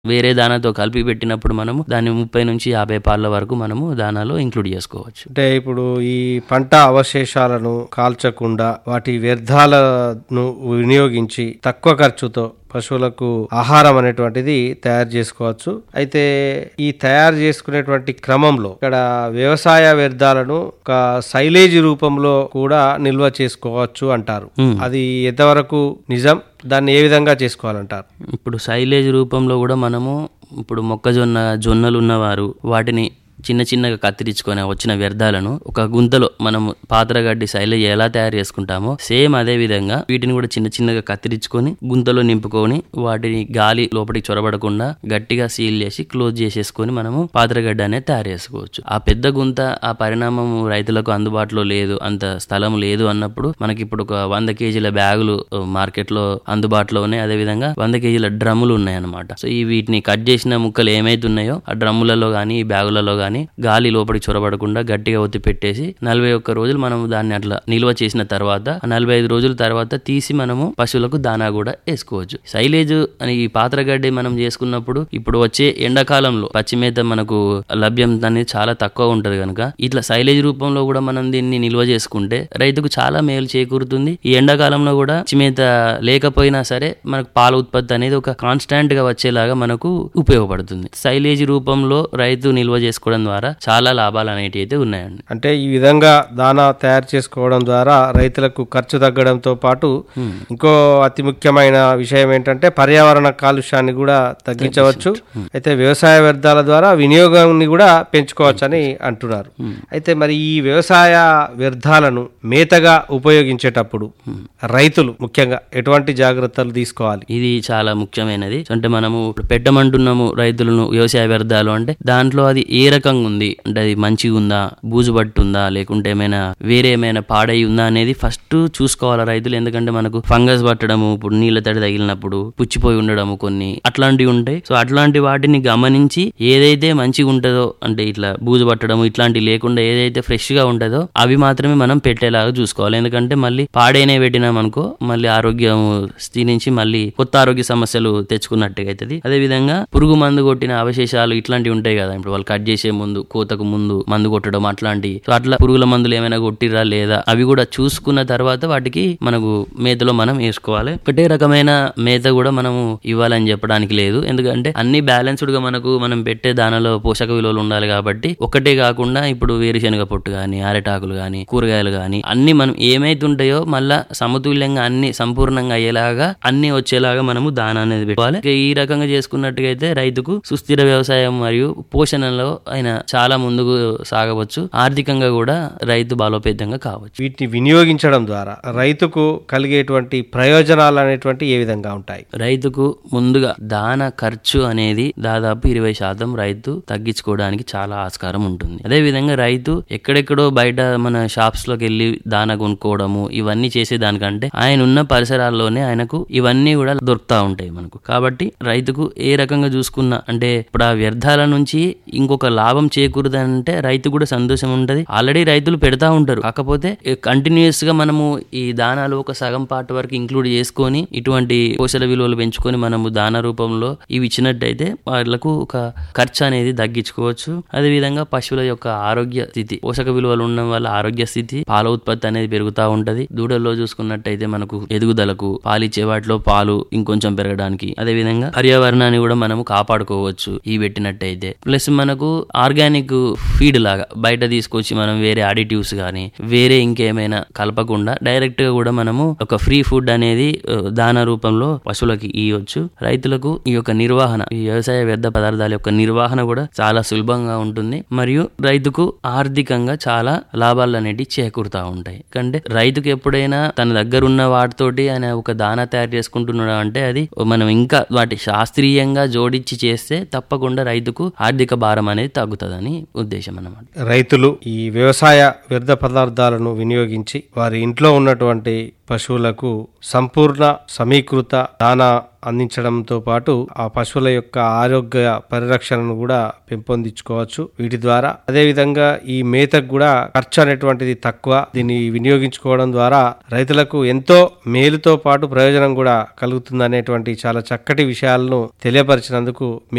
వేరే దానాతో కలిపి పెట్టినప్పుడు మనము దాన్ని ముప్పై నుంచి యాభై పాళ్ళ వరకు మనము దానాలో ఇంక్లూడ్ చేసుకోవచ్చు అంటే ఇప్పుడు ఈ పంట అవశేషాలను కాల్చకుండా వాటి వ్యర్థాలను వినియోగించి తక్కువ ఖర్చుతో పశువులకు ఆహారం అనేటువంటిది తయారు చేసుకోవచ్చు అయితే ఈ తయారు చేసుకునేటువంటి క్రమంలో ఇక్కడ వ్యవసాయ వ్యర్థాలను ఒక సైలేజ్ రూపంలో కూడా నిల్వ చేసుకోవచ్చు అంటారు అది ఎంతవరకు నిజం దాన్ని ఏ విధంగా చేసుకోవాలంటారు ఇప్పుడు సైలేజ్ రూపంలో కూడా మనము ఇప్పుడు మొక్కజొన్న జొన్నలు ఉన్నవారు వాటిని చిన్న చిన్నగా కత్తిరించుకొని వచ్చిన వ్యర్థాలను ఒక గుంతలో మనం పాత్రగడ్డి సైలేజ్ ఎలా తయారు చేసుకుంటామో సేమ్ అదే విధంగా వీటిని కూడా చిన్న చిన్నగా కత్తిరించుకొని గుంతలో నింపుకొని వాటిని గాలి లోపలికి చొరబడకుండా గట్టిగా సీల్ చేసి క్లోజ్ చేసేసుకొని మనము పాత్రగడ్డ అనేది తయారు చేసుకోవచ్చు ఆ పెద్ద గుంత ఆ పరిణామం రైతులకు అందుబాటులో లేదు అంత స్థలం లేదు అన్నప్పుడు మనకి ఇప్పుడు ఒక వంద కేజీల బ్యాగులు మార్కెట్ లో అందుబాటులో ఉన్నాయి అదే విధంగా వంద కేజీల డ్రమ్ములు ఉన్నాయి అనమాట సో ఈ వీటిని కట్ చేసిన ముక్కలు ఏమైతే ఉన్నాయో ఆ డ్రమ్ములలో గానీ ఈ బ్యాగులలో గానీ గాలి లోపలికి చొరబడకుండా గట్టిగా ఒత్తి పెట్టేసి నలభై ఒక్క రోజులు మనం దాన్ని అట్లా నిల్వ చేసిన తర్వాత ఆ నలభై ఐదు రోజుల తర్వాత తీసి మనము పశువులకు దానా కూడా వేసుకోవచ్చు సైలేజ్ అని ఈ పాత్రగడ్డి మనం చేసుకున్నప్పుడు ఇప్పుడు వచ్చే ఎండాకాలంలో పచ్చిమేత మనకు లభ్యం అనేది చాలా తక్కువ ఉంటది కనుక ఇట్లా సైలేజ్ రూపంలో కూడా మనం దీన్ని నిల్వ చేసుకుంటే రైతుకు చాలా మేలు చేకూరుతుంది ఈ ఎండాకాలంలో కూడా పచ్చిమేత లేకపోయినా సరే మనకు పాల ఉత్పత్తి అనేది ఒక కాన్స్టాంట్ గా వచ్చేలాగా మనకు ఉపయోగపడుతుంది సైలేజ్ రూపంలో రైతు నిల్వ చేసుకోవడం ద్వారా చాలా లాభాలు అనేటివి అయితే ఉన్నాయండి అంటే ఈ విధంగా దానా తయారు చేసుకోవడం ద్వారా రైతులకు ఖర్చు తగ్గడంతో పాటు ఇంకో అతి ముఖ్యమైన విషయం ఏంటంటే పర్యావరణ కాలుష్యాన్ని కూడా తగ్గించవచ్చు అయితే వ్యవసాయ వ్యర్థాల ద్వారా వినియోగాన్ని కూడా పెంచుకోవచ్చని అంటున్నారు అయితే మరి ఈ వ్యవసాయ వ్యర్థాలను మేతగా ఉపయోగించేటప్పుడు రైతులు ముఖ్యంగా ఎటువంటి జాగ్రత్తలు తీసుకోవాలి ఇది చాలా ముఖ్యమైనది అంటే మనము ఇప్పుడు పెట్టమంటున్నాము రైతులను వ్యవసాయ వ్యర్థాలు అంటే దాంట్లో అది ఏ రకంగా ఉంది అంటే అది మంచిగా ఉందా బూజు పట్టుందా లేకుంటే ఏమైనా వేరే ఏమైనా పాడై ఉందా అనేది ఫస్ట్ చూసుకోవాలి రైతులు ఎందుకంటే మనకు ఫంగస్ పట్టడము ఇప్పుడు నీళ్ళ తడి తగిలినప్పుడు పుచ్చిపోయి ఉండడము కొన్ని అట్లాంటివి ఉంటాయి సో అట్లాంటి వాటిని గమనించి ఏదైతే మంచిగా ఉంటుందో అంటే ఇట్లా బూజు పట్టడము ఇట్లాంటివి లేకుండా ఏదైతే ఫ్రెష్ గా ఉంటుందో అవి మాత్రమే మనం పెట్టేలాగా చూసుకోవాలి ఎందుకంటే మళ్ళీ పాడైనే పెట్టినాం అనుకో మళ్ళీ ఆరోగ్యం క్షీణించి మళ్ళీ కొత్త ఆరోగ్య సమస్యలు తెచ్చుకున్నట్టుగా అవుతుంది అదే విధంగా పురుగు మందు కొట్టిన అవశేషాలు ఇట్లాంటివి ఉంటాయి కదా ఇప్పుడు వాళ్ళు కట్ చేసే ముందు కోతకు ముందు మందు కొట్టడం అట్లాంటి సో అట్లా పురుగుల మందులు ఏమైనా కొట్టిరా లేదా అవి కూడా చూసుకున్న తర్వాత వాటికి మనకు మేతలో మనం వేసుకోవాలి ఒకటే రకమైన మేత కూడా మనము ఇవ్వాలని చెప్పడానికి లేదు ఎందుకంటే అన్ని బ్యాలెన్స్డ్ గా మనకు మనం పెట్టే దానిలో పోషక విలువలు ఉండాలి కాబట్టి ఒకటే కాకుండా ఇప్పుడు వేరుశనగ పొట్టు గాని అరటాకులు గాని కూరగాయలు గాని అన్ని మనం ఏమైతే ఉంటాయో మళ్ళా సమతుల్యంగా అన్ని సంపూర్ణంగా అయ్యేలాగా అన్ని వచ్చేలాగా మనము దాన అనేది పెట్టుకోవాలి ఇక ఈ రకంగా చేసుకున్నట్టుగా అయితే రైతుకు సుస్థిర వ్యవసాయం మరియు పోషణలో ఆయన చాలా ముందుకు సాగవచ్చు ఆర్థికంగా కూడా రైతు బలోపేతంగా కావచ్చు వీటిని వినియోగించడం ద్వారా రైతుకు కలిగేటువంటి ప్రయోజనాలు అనేటువంటి ఏ విధంగా ఉంటాయి రైతుకు ముందుగా దాన ఖర్చు అనేది దాదాపు ఇరవై శాతం రైతు తగ్గించుకోవడానికి చాలా ఆస్కారం ఉంటుంది అదే విధంగా రైతు ఎక్కడెక్కడో బయట మన షాప్స్ లోకి వెళ్ళి దాన కొనుక్కోవడము ఇవన్నీ చేసే దానికంటే ఆయన ఉన్న పరిసరాల్లోనే ఆయనకు ఇవన్నీ కూడా దొరుకుతా ఉంటాయి మనకు కాబట్టి రైతుకు ఏ రకంగా చూసుకున్నా అంటే ఇప్పుడు ఆ వ్యర్థాల నుంచి ఇంకొక లాభం చేకూరదంటే రైతు కూడా సంతోషం ఉంటది ఆల్రెడీ రైతులు పెడతా ఉంటారు కాకపోతే కంటిన్యూస్ గా మనము ఈ దానాలు ఒక సగం పార్ట్ వరకు ఇంక్లూడ్ చేసుకొని ఇటువంటి పోషక విలువలు పెంచుకొని మనము దాన రూపంలో ఇవి ఇచ్చినట్టయితే వాళ్ళకు ఒక ఖర్చు అనేది తగ్గించుకోవచ్చు అదే విధంగా పశువుల యొక్క ఆరోగ్య స్థితి పోషక విలువలు ఉండడం వల్ల ఆరోగ్య స్థితి పాల ఉత్పత్తి అనేది పెరుగుతూ ఉంటది దూడల్లో చూసుకున్నట్టయితే మనకు ఎదుగుదలకు పాలిచ్చే వాటిలో పాలు ఇంకొంచెం పెరగడానికి అదే విధంగా పర్యావరణాన్ని కూడా మనము కాపాడుకోవచ్చు ఈ పెట్టినట్టయితే ప్లస్ మనకు ఆర్గానిక్ ఫీడ్ లాగా బయట తీసుకొచ్చి మనం వేరే అడిటివ్స్ కానీ వేరే ఇంకేమైనా కలపకుండా డైరెక్ట్ గా కూడా మనము ఒక ఫ్రీ ఫుడ్ అనేది ఆ, దాన రూపంలో పశువులకి ఇవ్వచ్చు రైతులకు ఈ యొక్క నిర్వహణ ఈ వ్యవసాయ వ్యర్థ పదార్థాల యొక్క నిర్వహణ కూడా చాలా సులభంగా ఉంటుంది మరియు రైతుకు ఆర్థికంగా చాలా లాభాలు అనేటివి చేకూరుతా ఉంటాయి అంటే రైతుకు ఎప్పుడైనా తన దగ్గర ఉన్న వాటితోటి ఆయన ఒక దానా తయారు చేసుకుంటున్నాడు అంటే అది మనం ఇంకా వాటి శాస్త్రీయంగా జోడించి చేస్తే తప్పకుండా రైతుకు ఆర్థిక భారం అనేది తగ్గుతుందని ఉద్దేశం అన్నమాట రైతులు ఈ వ్యవసాయ వ్యర్థ పదార్థాలను వినియోగించి వారి ఇంట్లో ఉన్నటువంటి పశువులకు సంపూర్ణ సమీకృత దానా అందించడంతో పాటు ఆ పశువుల యొక్క ఆరోగ్య పరిరక్షణను కూడా పెంపొందించుకోవచ్చు వీటి ద్వారా అదేవిధంగా ఈ మేతకు కూడా ఖర్చు అనేటువంటిది తక్కువ దీన్ని వినియోగించుకోవడం ద్వారా రైతులకు ఎంతో మేలుతో పాటు ప్రయోజనం కూడా కలుగుతుంది అనేటువంటి చాలా చక్కటి విషయాలను తెలియపరిచినందుకు మీ